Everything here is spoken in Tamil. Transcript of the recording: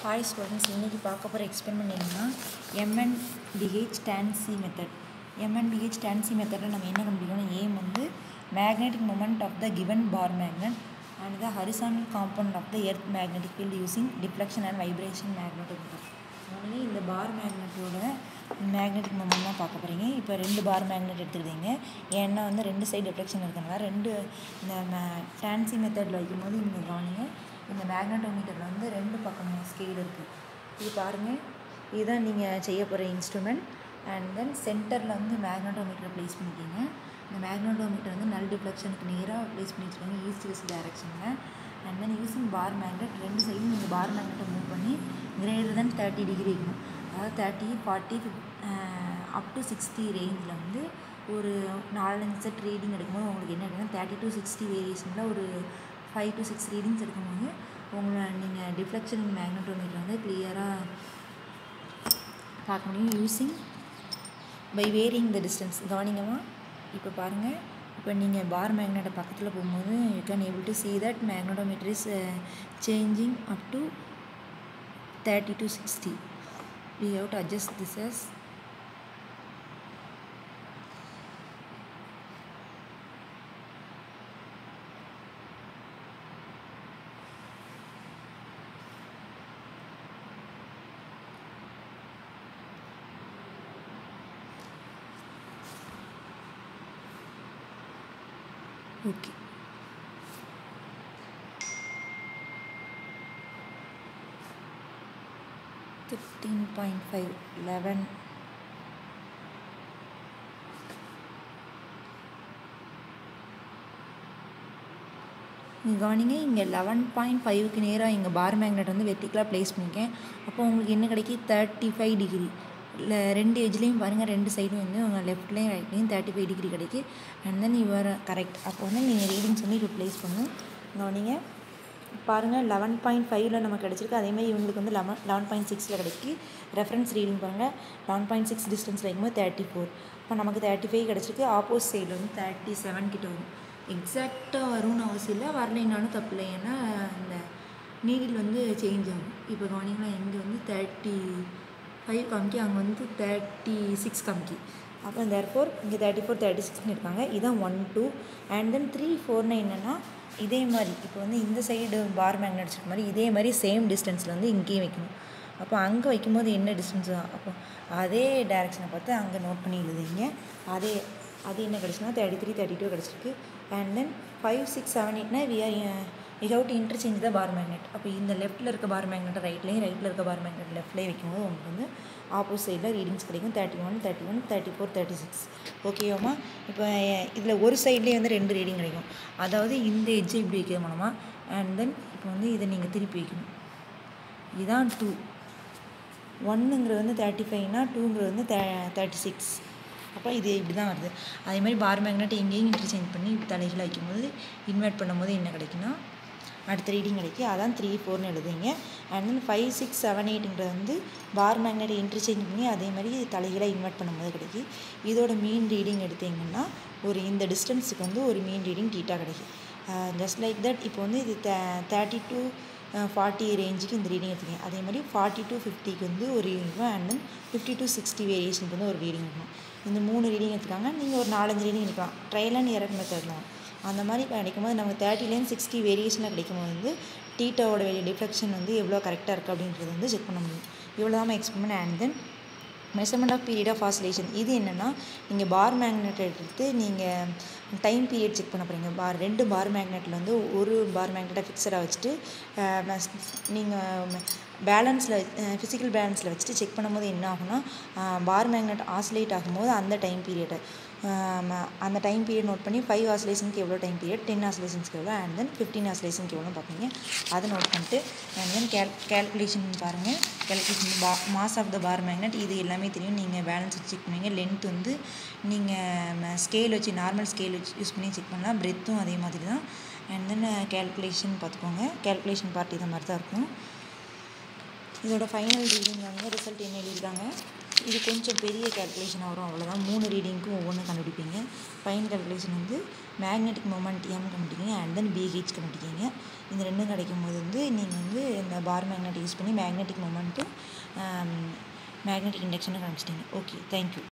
ஹாய் ஸ்டூடெண்ட்ஸ் இன்றைக்கி பார்க்க போகிற எக்ஸ்பெரிமெண்ட் என்னன்னா M and BH tan C method M and BH tan C மெத்தடில் நம்ம என்ன கண்டுபிடிக்கணும் ஏம் வந்து magnetic moment of the given bar magnet and the horizontal compound of the earth magnetic field using deflection and vibration magnetic only இந்த பார் மேக்னெட்டோட மேக்னெட்டிக் மூமெண்ட் தான் பார்க்க போகிறீங்க இப்போ ரெண்டு பார் மேக்னெட் எடுத்துக்கிட்டீங்க ஏன்னா வந்து ரெண்டு சைடு டிஃப்ளெக்ஷன் இருக்கிறனால ரெண்டு இந்த டான்சி மெத்தடில் வைக்கும்போது இங்கே கவனிங்க இந்த மேக்னட்டோமீட்டரில் வந்து ரெண்டு பக்கம் ஸ்கேல் இருக்குது இது பாருங்கள் இதுதான் நீங்கள் செய்ய போகிற இன்ஸ்ட்ருமெண்ட் அண்ட் தென் சென்டரில் வந்து மேக்னட்டோமீட்டரை ப்ளேஸ் பண்ணிக்கிங்க இந்த மேக்னட்டோமீட்டர் வந்து நல் டிஃப்ளெக்ஷனுக்கு நேராக ப்ளேஸ் பண்ணி வச்சுக்கோங்க ஈஸ்ட் வெஸ்ட் டைரக்ஷனில் and then using bar magnet ரெண்டு சைடும் நீங்கள் பார் மேக்னெட்டை மூவ் பண்ணி கிரேட்டர் தென் தேர்ட்டி டிகிரி வைக்கணும் அதாவது thirty forty up to sixty ரேஞ்சில் வந்து ஒரு நாலஞ்சு செட் ரீடிங் எடுக்கும்போது உங்களுக்கு என்ன இருக்குன்னா தேர்ட்டி டு சிக்ஸ்டி வேரியேஷனில் ஒரு ஃபைவ் டு சிக்ஸ் ரீடிங்ஸ் எடுக்கும்போது உங்களை நீங்கள் டிஃப்ளெக்ஷன் மேக்னட்டோமீட்டர் வந்து கிளியராக பார்க்க முடியும் using by varying the distance கவனிங்கம்மா இப்போ பாருங்கள் இப்போ நீங்கள் பார் மேக்னெட்டை பக்கத்தில் போகும்போது you can able to see that magnetometer is changing up to thirty to sixty we have to adjust this as okay fifteen point five eleven நீங்கள் கவனிங்க இங்கே லெவன் பாயிண்ட் ஃபைவுக்கு நேராக இங்கே பார் மேக்னெட் வந்து வெர்டிக்கலாக ப்ளேஸ் பண்ணியிருக்கேன் அப்போ உங்களுக்கு என்ன கிடைக்கி தேர்ட்டி ஃபைவ் டிகிரி இல்லை ரெண்டு எஜ்லேயும் பாருங்கள் ரெண்டு சைடும் வந்து உங்கள் லெஃப்ட்லேயும் ரைட்லேயும் தேர்ட்டி ஃபைவ் டிகிரி கிடைக்கி அண்ட் தென் யுவர் கரெக்ட் அப்போ வந்து நீங்கள் ரீடிங்ஸ் வந்து ரிப்ளேஸ் பண்ணும் கவனிங்க பாருங்கள் லெவன் பாயிண்ட் ஃபைவ்ல நமக்கு கிடச்சிருக்கு அதேமாதிரி இவங்களுக்கு வந்து லெவன் லெவன் பாயிண்ட் சிக்ஸில் கிடைக்கி ரெஃபரன்ஸ் ரீடிங் பாருங்கள் லெவன் பாயிண்ட் சிக்ஸ் டிஸ்டன்ஸில் வைக்கும்போது தேர்ட்டி ஃபோர் இப்போ நமக்கு தேர்ட்டி ஃபைவ் கிடச்சிருக்கு ஆப்போசிட் சைடில் வந்து தேர்ட்டி செவன் கிட்ட வரும் எக்ஸாக்டாக வரும்னு அவசியம் இல்லை வரலைனாலும் தப்பு இல்லை ஏன்னா இந்த நீடில் வந்து சேஞ்ச் ஆகும் இப்போ கவனிங்களா இங்கே வந்து தேர்ட்டி ஃபைவ் காமிக்கி அங்கே வந்து தேர்ட்டி சிக்ஸ் காமிக்கி அப்போ தேர் ஃபோர் இங்கே தேர்ட்டி ஃபோர் தேர்ட்டி சிக்ஸ்னு இருக்காங்க இதான் one two and then three ஃபோர்னு என்னென்னா இதே மாதிரி இப்போ வந்து இந்த சைடு பார் மேக்னெட் வச்சுருக்க மாதிரி இதே மாதிரி சேம் டிஸ்டன்ஸில் வந்து இங்கேயும் வைக்கணும் அப்போ அங்கே வைக்கும்போது என்ன டிஸ்டன்ஸ் அப்போ அதே டைரெக்ஷனை பார்த்து அங்கே நோட் பண்ணி எழுதுங்க அதே அது என்ன கிடச்சுன்னா தேர்ட்டி த்ரீ தேர்ட்டி டூ கிடச்சிருக்கு and then five six seven எயிட்னா we are we have to interchange the bar magnet அப்போ இந்த லெஃப்ட்டில் இருக்க பார் மேக்னெட் ரைட்லேயும் ரைட்டில் இருக்க பார் மேக்னெட் லெஃப்ட்லேயும் வைக்கும்போது உங்களுக்கு வந்து ஆப்போசிட் சைடில் ரீடிங்ஸ் கிடைக்கும் thirty one thirty one thirty four thirty six ஓகேவாம்மா இப்போ இதில் ஒரு சைட்லேயே வந்து ரெண்டு ரீடிங் கிடைக்கும் அதாவது இந்த எஜ்ஜை இப்படி வைக்கிறது மூலமாக அண்ட் தென் இப்போ வந்து இதை நீங்கள் திருப்பி வைக்கணும் இதுதான் டூ ஒன்றுங்கிறது வந்து தேர்ட்டி ஃபைவ்னா டூங்கிறது வந்து தே தேர்ட்டி சிக்ஸ் அப்போ இது இப்படி தான் வருது அதே மாதிரி பார் மேக்னெட் எங்கேயும் இன்டர்சேஞ்ச் பண்ணி தலைகளை வைக்கும்போது இன்வெர்ட் பண்ணும்போது என்ன கிடைக்குன்னா அடுத்த ரீடிங் கிடைக்கும் அதான் த்ரீ ஃபோர்னு எழுதுங்க and then five six seven எயிட்டுங்கிறது வந்து பார் மேக்னெட்டை இன்டர்சேஞ்ச் பண்ணி அதே மாதிரி தலைகளை இன்வெர்ட் பண்ணும்போது கிடைக்கும் இதோட மீன் ரீடிங் எடுத்தீங்கன்னா ஒரு இந்த டிஸ்டன்ஸுக்கு வந்து ஒரு மீன் ரீடிங் டீட்டாக கிடைக்கும் ஜஸ்ட் லைக் தட் இப்போ வந்து இது தே தேர்ட்டி டூ ஃபார்ட்டி ரேஞ்சுக்கு இந்த ரீடிங் எடுத்துக்கங்க அதே மாதிரி ஃபார்ட்டி டு ஃபிஃப்டிக்கு வந்து ஒரு ரீடிங் இருக்கும் and then fifty to sixty வேரியேஷனுக்கு வந்து ஒரு ரீடிங் இருக்கும் இந்த மூணு ரீடிங் எடுத்துக்காங்க நீங்கள் ஒரு நாலஞ்சு ரீடிங் எடுக்கலாம் ட்ரையல் அண்ட் எரர் மெத்தட்லாம் அந்த மாதிரி கிடைக்கும்போது நமக்கு தேர்ட்டிலேருந்து சிக்ஸ்டி வேரியேஷனில் கிடைக்கும்போது வந்து டீட்டாவோட வெளியே டிஃப்ளெக்ஷன் வந்து எவ்வளோ கரெக்டாக இருக்குது அப்படின்றது வந்து செக் பண்ண முடியும் இவ்வளோ தான் experiment and then measurement of period of oscillation இது என்னென்னா நீங்கள் பார் மேக்னெட் எடுத்து நீங்கள் டைம் பீரியட் செக் பண்ண போகிறீங்க பார் ரெண்டு பார் மேக்னெட்டில் வந்து ஒரு பார் மேக்னெட்டை ஃபிக்ஸடாக வச்சுட்டு நீங்கள் பேலன்ஸில் ஃபிசிக்கல் பேலன்ஸில் வச்சுட்டு செக் பண்ணும்போது என்ன ஆகும்னா பார் மேக்னெட் ஆசிலேட் ஆகும்போது அந்த டைம் பீரியடை அந்த டைம் பீரியட் நோட் பண்ணி ஃபைவ் ஆசிலேஷனுக்கு எவ்வளோ டைம் பீரியட் டென் ஆசிலேஷன்ஸ்க்கு எவ்வளோ அண்ட் தென் ஃபிஃப்டீன் ஆசிலேஷனுக்கு எவ்வளோ பார்ப்பீங்க அதை நோட் பண்ணிட்டு அண்ட் தென் கேல் கேல்குலேஷன் பாருங்கள் கேல்குலேஷன் பா mass of the bar magnet இது எல்லாமே தெரியும் நீங்கள் பேலன்ஸ் வச்சு செக் பண்ணுவீங்க லென்த் வந்து நீங்கள் ஸ்கேல் வச்சு நார்மல் ஸ்கேல் வச்சு யூஸ் பண்ணி செக் பண்ணலாம் பிரெத்தும் அதே மாதிரி தான் அண்ட் தென் கேல்குலேஷன் பார்த்துக்கோங்க கேல்குலேஷன் பார்ட் இதை மாதிரி தான் இருக்கும் இதோட ஃபைனல் ரீடிங் வந்து ரிசல்ட் என்ன எழுதியிருக்காங்க இது கொஞ்சம் பெரிய கேல்குலேஷன் வரும் அவ்வளோதான் மூணு ரீடிங்க்கும் ஒவ்வொன்றும் கண்டுபிடிப்பீங்க ஃபைன் கேல்குலேஷன் வந்து மேக்னெட்டிக் மொமெண்ட் எம் கண்டுபிடிக்கிங்க அண்ட் தென் பிஹெச் கண்டுபிடிக்கிங்க இந்த ரெண்டும் கிடைக்கும் போது வந்து நீங்கள் வந்து இந்த பார் மேக்னெட் யூஸ் பண்ணி மேக்னெட்டிக் மொமெண்ட்டு மேக்னெட்டிக் இண்டக்ஷனை கண்டுபிடிச்சிட்டிங்க ஓகே தேங்க்யூ